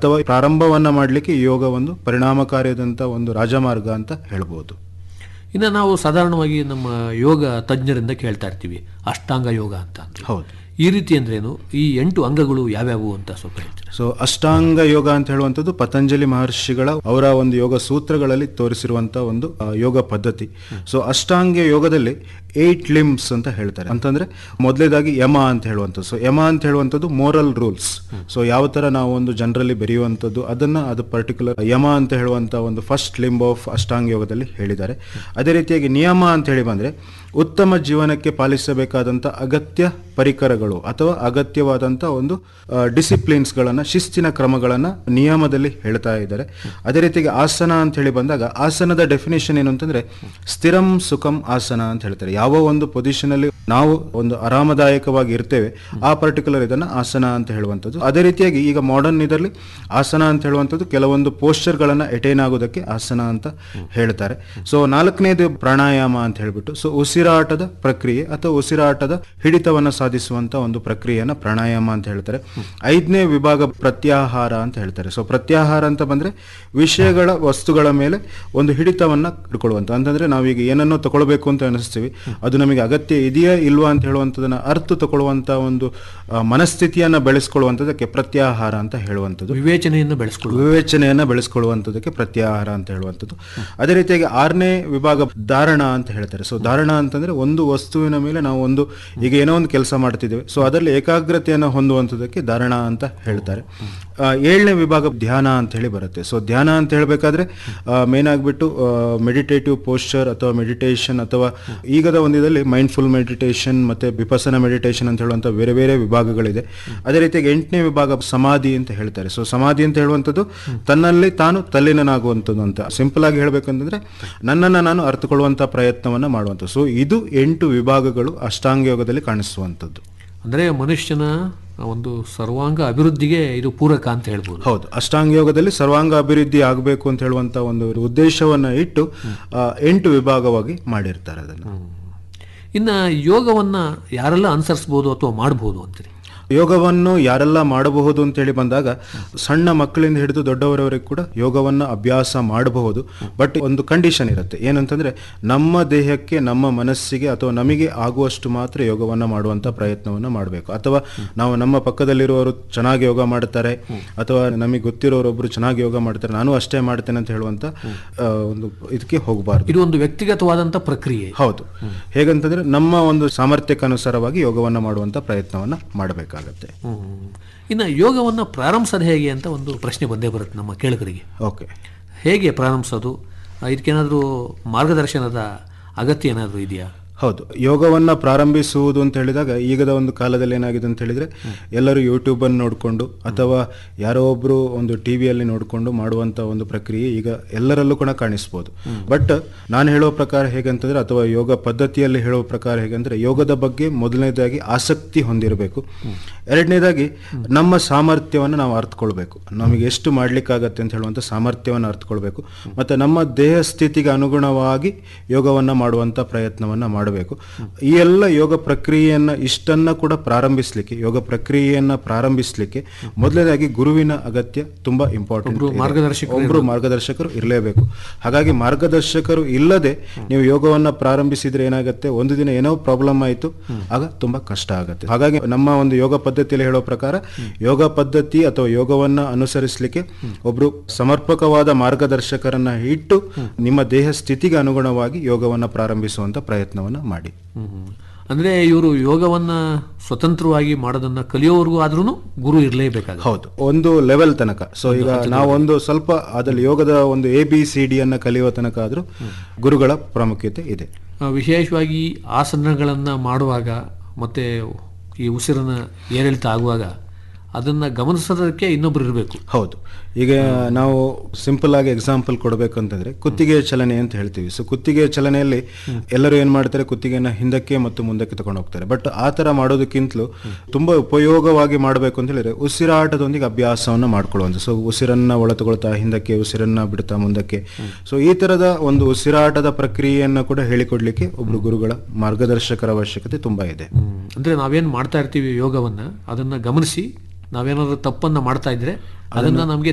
ಅಥವಾ ಪ್ರಾರಂಭವನ್ನ ಮಾಡಲಿಕ್ಕೆ ಯೋಗ ಒಂದು ಪರಿಣಾಮಕಾರಿಯಾದಂಥ ಒಂದು ರಾಜಮಾರ್ಗ ಅಂತ ಹೇಳ್ಬೋದು ಇನ್ನು ನಾವು ಸಾಧಾರಣವಾಗಿ ನಮ್ಮ ಯೋಗ ತಜ್ಞರಿಂದ ಕೇಳ್ತಾ ಇರ್ತೀವಿ ಅಷ್ಟಾಂಗ ಯೋಗ ಅಂತ ಅಂತ ಹೌದು ಈ ರೀತಿ ಅಂದ್ರೇನು ಈ ಎಂಟು ಅಂಗಗಳು ಯಾವ್ಯಾವು ಅಂತ ಸ್ವಲ್ಪ ಹೇಳ್ತೀರಾ ಸೊ ಅಷ್ಟಾಂಗ ಯೋಗ ಅಂತ ಹೇಳುವಂಥದ್ದು ಪತಂಜಲಿ ಮಹರ್ಷಿಗಳ ಅವರ ಒಂದು ಯೋಗ ಸೂತ್ರಗಳಲ್ಲಿ ತೋರಿಸಿರುವಂತ ಒಂದು ಆ, ಯೋಗ ಪದ್ಧತಿ ಸೊ ಅಷ್ಟಾಂಗ ಯೋಗದಲ್ಲಿ ಏಟ್ ಲಿಮ್ಸ್ ಅಂತ ಹೇಳ್ತಾರೆ ಅಂತಂದ್ರೆ ಮೊದಲೇದಾಗಿ ಯಮ ಅಂತ ಹೇಳುವಂಥದ್ದು ಸೊ ಯಮ ಅಂತ ಹೇಳುವಂಥದ್ದು ಮೋರಲ್ ರೂಲ್ಸ್ ಸೊ ಯಾವ ತರ ನಾವು ಒಂದು ಜನರಲ್ಲಿ ಬೆರೆಯುವಂಥದ್ದು ಅದನ್ನ ಅದು ಪರ್ಟಿಕ್ಯುಲರ್ ಯಮ ಅಂತ ಹೇಳುವಂತ ಒಂದು ಫಸ್ಟ್ ಲಿಂಬ್ ಆಫ್ ಅಷ್ಟಾಂಗ ಯೋಗದಲ್ಲಿ ಹೇಳಿದ್ದಾರೆ ಅದೇ ರೀತಿಯಾಗಿ ನಿಯಮ ಅಂತ ಹೇಳಿ ಬಂದ್ರೆ ಉತ್ತಮ ಜೀವನಕ್ಕೆ ಪಾಲಿಸಬೇಕಾದಂಥ ಅಗತ್ಯ ಪರಿಕರಗಳು ಅಥವಾ ಅಗತ್ಯವಾದಂಥ ಒಂದು ಡಿಸಿಪ್ಲಿನ್ಸ್ಗಳನ್ನು ಶಿಸ್ತಿನ ಕ್ರಮಗಳನ್ನು ನಿಯಮದಲ್ಲಿ ಹೇಳ್ತಾ ಇದ್ದಾರೆ ಅದೇ ರೀತಿಯಾಗಿ ಆಸನ ಅಂತ ಹೇಳಿ ಬಂದಾಗ ಆಸನದ ಡೆಫಿನೇಷನ್ ಏನು ಅಂತಂದ್ರೆ ಸ್ಥಿರಂ ಸುಖಂ ಆಸನ ಅಂತ ಹೇಳ್ತಾರೆ ಯಾವ ಒಂದು ಪೊಸಿಷನ್ ಅಲ್ಲಿ ನಾವು ಒಂದು ಆರಾಮದಾಯಕವಾಗಿ ಇರ್ತೇವೆ ಆ ಪರ್ಟಿಕ್ಯುಲರ್ ಇದನ್ನ ಆಸನ ಅಂತ ಹೇಳುವಂಥದ್ದು ಅದೇ ರೀತಿಯಾಗಿ ಈಗ ಮಾಡರ್ನ್ ಇದರಲ್ಲಿ ಆಸನ ಅಂತ ಹೇಳುವಂಥದ್ದು ಕೆಲವೊಂದು ಪೋಸ್ಚರ್ಗಳನ್ನು ಎಟೈನ್ ಆಗೋದಕ್ಕೆ ಆಸನ ಅಂತ ಹೇಳ್ತಾರೆ ಸೊ ನಾಲ್ಕನೇದು ಪ್ರಾಣಾಯಾಮ ಅಂತ ಹೇಳ್ಬಿಟ್ಟು ಸೊ ಉಸಿರಾಟದ ಪ್ರಕ್ರಿಯೆ ಅಥವಾ ಉಸಿರಾಟದ ಹಿಡಿತವನ್ನು ಸಾಧಿಸುವಂತ ಒಂದು ಪ್ರಕ್ರಿಯೆಯನ್ನ ಪ್ರಾಣಾಯಾಮ ಅಂತ ಹೇಳ್ತಾರೆ ಐದನೇ ವಿಭಾಗ ಪ್ರತ್ಯಾಹಾರ ಅಂತ ಹೇಳ್ತಾರೆ ಸೊ ಪ್ರತ್ಯಾಹಾರ ಅಂತ ಬಂದ್ರೆ ವಿಷಯಗಳ ವಸ್ತುಗಳ ಮೇಲೆ ಒಂದು ಹಿಡಿತವನ್ನ ಇಟ್ಕೊಳ್ಳುವಂತ ಅಂತಂದ್ರೆ ನಾವೀಗ ಏನನ್ನೋ ತಗೊಳ್ಬೇಕು ಅಂತ ಅನಿಸ್ತೀವಿ ಅದು ನಮಗೆ ಅಗತ್ಯ ಇದೆಯಾ ಇಲ್ವಾ ಅಂತ ಹೇಳುವಂಥದ್ದನ್ನ ಅರ್ಥ ತಗೊಳ್ಳುವಂತ ಒಂದು ಆ, ಮನಸ್ಥಿತಿಯನ್ನ ಬೆಳೆಸ್ಕೊಳ್ಳುವಂಥದ್ದಕ್ಕೆ ಪ್ರತ್ಯಾಹಾರ ಅಂತ ಹೇಳುವಂಥದ್ದು ವಿವೇಚನೆಯನ್ನು ಬೆಳೆಸ್ಕೊಳ್ಳುವ ವಿವೇಚನೆಯನ್ನ ಬೆಳೆಸ್ಕೊಳ್ಳುವಂಥದ್ದಕ್ಕೆ ಪ್ರತ್ಯಾಹಾರ ಅಂತ ಹೇಳುವಂಥದ್ದು ಅದೇ ರೀತಿಯಾಗಿ ಆರನೇ ವಿಭಾಗ ಧಾರಣ ಅಂತ ಹೇಳ್ತಾರೆ ಸೊ ಧಾರಣ ಅಂತಂದ್ರೆ ಒಂದು ವಸ್ತುವಿನ ಮೇಲೆ ನಾವು ಒಂದು ಈಗ ಏನೋ ಒಂದು ಕೆಲಸ ಮಾಡ್ತಿದ್ದೇವೆ ಸೊ ಅದರಲ್ಲಿ ಏಕಾಗ್ರತೆಯನ್ನು ಹೊಂದುವಂಥದ್ದಕ್ಕೆ ಧಾರಣ ಅಂತ ಹೇಳ್ತಾರೆ ಆ, ಏಳನೇ ವಿಭಾಗ ಧ್ಯಾನ ಅಂತ ಹೇಳಿ ಬರುತ್ತೆ ಸೊ ಧ್ಯಾನ ಅಂತ ಹೇಳಬೇಕಾದ್ರೆ ಮೇನ್ ಆಗಿಬಿಟ್ಟು ಮೆಡಿಟೇಟಿವ್ ಪೋಸ್ಚರ್ ಅಥವಾ ಮೆಡಿಟೇಷನ್ ಅಥವಾ ಈಗದ ಒಂದು ಇದರಲ್ಲಿ ಮೈಂಡ್ಫುಲ್ ಮೆಡಿಟೇಷನ್ ಮತ್ತೆ ವಿಪಸನ ಮೆಡಿಟೇಷನ್ ಅಂತ ಹೇಳುವಂಥ ಬೇರೆ ಬೇರೆ ವಿಭಾಗಗಳಿದೆ ಅದೇ ರೀತಿಯಾಗಿ ಎಂಟನೇ ವಿಭಾಗ ಸಮಾಧಿ ಅಂತ ಹೇಳ್ತಾರೆ ಸೊ ಸಮಾಧಿ ಅಂತ ಹೇಳುವಂಥದ್ದು ತನ್ನಲ್ಲಿ ತಾನು ತಲ್ಲೀನನಾಗುವಂಥದ್ದು ಅಂತ ಸಿಂಪಲ್ ಆಗಿ ಹೇಳ್ಬೇಕಂತಂದ್ರೆ ನನ್ನನ್ನು ನಾನು ಅರ್ಥಕೊಳ್ಳುವಂಥ ಪ್ರಯತ್ನವನ್ನು ಮಾಡುವಂಥದ್ದು ಸೊ ಇದು ಎಂಟು ವಿಭಾಗಗಳು ಅಷ್ಟಾಂಗ ಯೋಗದಲ್ಲಿ ಕಾಣಿಸುವಂಥದ್ದು ಅಂದರೆ ಮನುಷ್ಯನ ಒಂದು ಸರ್ವಾಂಗ ಅಭಿವೃದ್ಧಿಗೆ ಇದು ಪೂರಕ ಅಂತ ಹೇಳ್ಬೋದು ಹೌದು ಅಷ್ಟಾಂಗ ಯೋಗದಲ್ಲಿ ಸರ್ವಾಂಗ ಅಭಿವೃದ್ಧಿ ಆಗಬೇಕು ಅಂತ ಹೇಳುವಂತ ಒಂದು ಉದ್ದೇಶವನ್ನ ಇಟ್ಟು ಆ, ಎಂಟು ವಿಭಾಗವಾಗಿ ಮಾಡಿರ್ತಾರೆ ಅದನ್ನು ಇನ್ನು ಯೋಗವನ್ನು ಯಾರೆಲ್ಲ ಅನುಸರಿಸ್ಬೋದು ಅಥವಾ ಮಾಡ್ಬೋದು ಅಂತೀರಿ ಯೋಗವನ್ನು ಯಾರೆಲ್ಲ ಮಾಡಬಹುದು ಅಂತ ಹೇಳಿ ಬಂದಾಗ ಸಣ್ಣ ಮಕ್ಕಳಿಂದ ಹಿಡಿದು ದೊಡ್ಡವರವರೆಗೆ ಕೂಡ ಯೋಗವನ್ನ ಅಭ್ಯಾಸ ಮಾಡಬಹುದು ಬಟ್ ಒಂದು ಕಂಡೀಷನ್ ಇರುತ್ತೆ ಏನಂತಂದ್ರೆ ನಮ್ಮ ದೇಹಕ್ಕೆ ನಮ್ಮ ಮನಸ್ಸಿಗೆ ಅಥವಾ ನಮಗೆ ಆಗುವಷ್ಟು ಮಾತ್ರ ಯೋಗವನ್ನ ಮಾಡುವಂತ ಪ್ರಯತ್ನವನ್ನ ಮಾಡಬೇಕು ಅಥವಾ ನಾವು ನಮ್ಮ ಪಕ್ಕದಲ್ಲಿರುವವರು ಚೆನ್ನಾಗಿ ಯೋಗ ಮಾಡ್ತಾರೆ ಅಥವಾ ನಮಗೆ ಗೊತ್ತಿರೋರೊಬ್ರು ಚೆನ್ನಾಗಿ ಯೋಗ ಮಾಡ್ತಾರೆ ನಾನು ಅಷ್ಟೇ ಮಾಡ್ತೇನೆ ಅಂತ ಹೇಳುವಂತ ಆ, ಒಂದು ಇದಕ್ಕೆ ಹೋಗಬಾರ್ದು ಇದು ಒಂದು ವ್ಯಕ್ತಿಗತವಾದಂಥ ಪ್ರಕ್ರಿಯೆ ಹೌದು ಹೇಗಂತಂದ್ರೆ ನಮ್ಮ ಒಂದು ಸಾಮರ್ಥ್ಯಕ್ಕನುಸಾರವಾಗಿ ಯೋಗವನ್ನ ಮಾಡುವಂತ ಪ್ರಯತ್ನವನ್ನ ಮಾಡಬೇಕಾಗತ್ತೆ ಹ್ಮ್. ಇನ್ನು ಯೋಗವನ್ನು ಪ್ರಾರಂಭಿಸೋದು ಹೇಗೆ ಅಂತ ಒಂದು ಪ್ರಶ್ನೆ ಬಂದೇ ಬರುತ್ತೆ ನಮ್ಮ ಕೇಳುಗರಿಗೆ ಓಕೆ ಹೇಗೆ ಪ್ರಾರಂಭಿಸೋದು ಆ, ಇದಕ್ಕೇನಾದರೂ ಮಾರ್ಗದರ್ಶನದ ಅಗತ್ಯ ಏನಾದರೂ ಇದೆಯಾ ಹೌದು ಯೋಗವನ್ನ ಪ್ರಾರಂಭಿಸುವುದು ಅಂತ ಹೇಳಿದಾಗ ಈಗದ ಒಂದು ಕಾಲದಲ್ಲಿ ಏನಾಗಿದೆ ಅಂತ ಹೇಳಿದ್ರೆ ಎಲ್ಲರೂ ಯೂಟ್ಯೂಬ್ ಅನ್ನು ನೋಡಿಕೊಂಡು ಅಥವಾ ಯಾರೋ ಒಬ್ರು ಒಂದು ಟಿವಿಯಲ್ಲಿ ನೋಡಿಕೊಂಡು ಮಾಡುವಂತ ಒಂದು ಪ್ರಕ್ರಿಯೆ ಈಗ ಎಲ್ಲರಲ್ಲೂ ಕೂಡ ಕಾಣಿಸ್ಬೋದು ಬಟ್ ನಾನು ಹೇಳೋ ಪ್ರಕಾರ ಹೇಗಂತಂದ್ರೆ ಅಥವಾ ಯೋಗ ಪದ್ಧತಿಯಲ್ಲಿ ಹೇಳೋ ಪ್ರಕಾರ ಹೇಗಂದ್ರೆ ಯೋಗದ ಬಗ್ಗೆ ಮೊದಲನೇದಾಗಿ ಆಸಕ್ತಿ ಹೊಂದಿರಬೇಕು ಎರಡನೇದಾಗಿ ನಮ್ಮ ಸಾಮರ್ಥ್ಯವನ್ನು ನಾವು ಅರ್ಥಕೊಳ್ಬೇಕು ನಮಗೆ ಎಷ್ಟು ಮಾಡ್ಲಿಕ್ಕಾಗತ್ತೆ ಅಂತ ಹೇಳುವಂಥ ಸಾಮರ್ಥ್ಯವನ್ನು ಅರ್ಥಕೊಳ್ಬೇಕು ಮತ್ತೆ ನಮ್ಮ ದೇಹ ಸ್ಥಿತಿಗೆ ಅನುಗುಣವಾಗಿ ಯೋಗವನ್ನ ಮಾಡುವಂತ ಪ್ರಯತ್ನವನ್ನ ಮಾಡಬೇಕು ಈ ಎಲ್ಲ ಯೋಗ ಪ್ರಕ್ರಿಯೆಯನ್ನ ಇಷ್ಟನ್ನ ಕೂಡ ಪ್ರಾರಂಭಿಸ್ಲಿಕ್ಕೆ ಯೋಗ ಪ್ರಕ್ರಿಯೆಯನ್ನ ಪ್ರಾರಂಭಿಸ್ಲಿಕ್ಕೆ ಮೊದಲನೇದಾಗಿ ಗುರುವಿನ ಅಗತ್ಯ ತುಂಬಾ ಇಂಪಾರ್ಟೆಂಟ್ ಮಾರ್ಗದರ್ಶಕರು ಒಬ್ರು ಮಾರ್ಗದರ್ಶಕರು ಇರಲೇಬೇಕು ಹಾಗಾಗಿ ಮಾರ್ಗದರ್ಶಕರು ಇಲ್ಲದೆ ನೀವು ಯೋಗವನ್ನ ಪ್ರಾರಂಭಿಸಿದ್ರೆ ಏನಾಗುತ್ತೆ ಒಂದು ದಿನ ಏನೋ ಪ್ರಾಬ್ಲಮ್ ಆಯಿತು ಆಗ ತುಂಬಾ ಕಷ್ಟ ಆಗುತ್ತೆ ಹಾಗಾಗಿ ನಮ್ಮ ಒಂದು ಯೋಗ ಪದ್ಧತಿಯಲ್ಲಿ ಹೇಳೋ ಪ್ರಕಾರ ಯೋಗ ಪದ್ಧತಿ ಅಥವಾ ಯೋಗವನ್ನ ಅನುಸರಿಸಲಿಕ್ಕೆ ಒಬ್ರು ಸಮರ್ಪಕವಾದ ಮಾರ್ಗದರ್ಶಕರನ್ನ ಇಟ್ಟು ನಿಮ್ಮ ದೇಹ ಸ್ಥಿತಿಗೆ ಅನುಗುಣವಾಗಿ ಯೋಗವನ್ನ ಪ್ರಾರಂಭಿಸುವಂತ ಪ್ರಯತ್ನವನ್ನ ಮಾಡಿ ಹ್ಮ್. ಅಂದ್ರೆ ಇವರು ಯೋಗವನ್ನ ಸ್ವತಂತ್ರವಾಗಿ ಮಾಡೋದನ್ನ ಕಲಿಯೋವರೆಗೂ ಆದ್ರೂ ಗುರು ಇರಲೇಬೇಕಾಗ ಹೌದು ಒಂದು ಲೆವೆಲ್ ತನಕ ಸೊ ಈಗ ನಾವು ಒಂದು ಸ್ವಲ್ಪ ಅದ್ರಲ್ಲಿ ಯೋಗದ ಒಂದು ಎ ಬಿ ಸಿ ಡಿ ಅನ್ನ ಕಲಿಯುವ ತನಕ ಆದ್ರೂ ಗುರುಗಳ ಪ್ರಾಮುಖ್ಯತೆ ಇದೆ ವಿಶೇಷವಾಗಿ ಆಸನಗಳನ್ನ ಮಾಡುವಾಗ ಮತ್ತೆ ಈ ಉಸಿರನ್ನ ಏರಿಳಿತ ಆಗುವಾಗ ಅದನ್ನ ಗಮನಿಸೋದಕ್ಕೆ ಇನ್ನೊಬ್ರು ಇರಬೇಕು ಹೌದು ಈಗ ನಾವು ಸಿಂಪಲ್ ಆಗಿ ಎಕ್ಸಾಂಪಲ್ ಕೊಡಬೇಕಂತಂದ್ರೆ ಕುತ್ತಿಗೆ ಚಲನೆ ಅಂತ ಹೇಳ್ತೀವಿ ಸೊ ಕುತ್ತಿಗೆ ಚಲನೆಯಲ್ಲಿ ಎಲ್ಲರೂ ಏನ್ ಮಾಡ್ತಾರೆ ಕುತ್ತಿಗೆನ ಹಿಂದಕ್ಕೆ ಮತ್ತು ಮುಂದಕ್ಕೆ ತಗೊಂಡು ಹೋಗ್ತಾರೆ ಬಟ್ ಆ ತರ ಮಾಡೋದಕ್ಕಿಂತಲೂ ತುಂಬಾ ಉಪಯೋಗವಾಗಿ ಮಾಡಬೇಕು ಅಂತ ಹೇಳಿದ್ರೆ ಉಸಿರಾಟದೊಂದಿಗೆ ಅಭ್ಯಾಸವನ್ನ ಮಾಡ್ಕೊಳ್ಳುವಂತ ಸೊ ಉಸಿರನ್ನ ಒಳ ತಗೊಳ್ತಾ ಹಿಂದಕ್ಕೆ ಉಸಿರನ್ನ ಬಿಡ್ತಾ ಮುಂದಕ್ಕೆ ಸೊ ಈ ತರದ ಒಂದು ಉಸಿರಾಟದ ಪ್ರಕ್ರಿಯೆಯನ್ನ ಕೂಡ ಹೇಳಿಕೊಡ್ಲಿಕ್ಕೆ ಒಬ್ರು ಗುರುಗಳ ಮಾರ್ಗದರ್ಶಕರ ಅವಶ್ಯಕತೆ ತುಂಬಾ ಇದೆ ಅಂದ್ರೆ ನಾವೇನ್ ಮಾಡ್ತಾ ಇರ್ತೀವಿ ಯೋಗವನ್ನ ಅದನ್ನ ಗಮನಿಸಿ ನಾವೇನಾದ್ರೂ ತಪ್ಪನ್ನ ಮಾಡ್ತಾ ಇದ್ರೆ ಅದನ್ನ ನಮಗೆ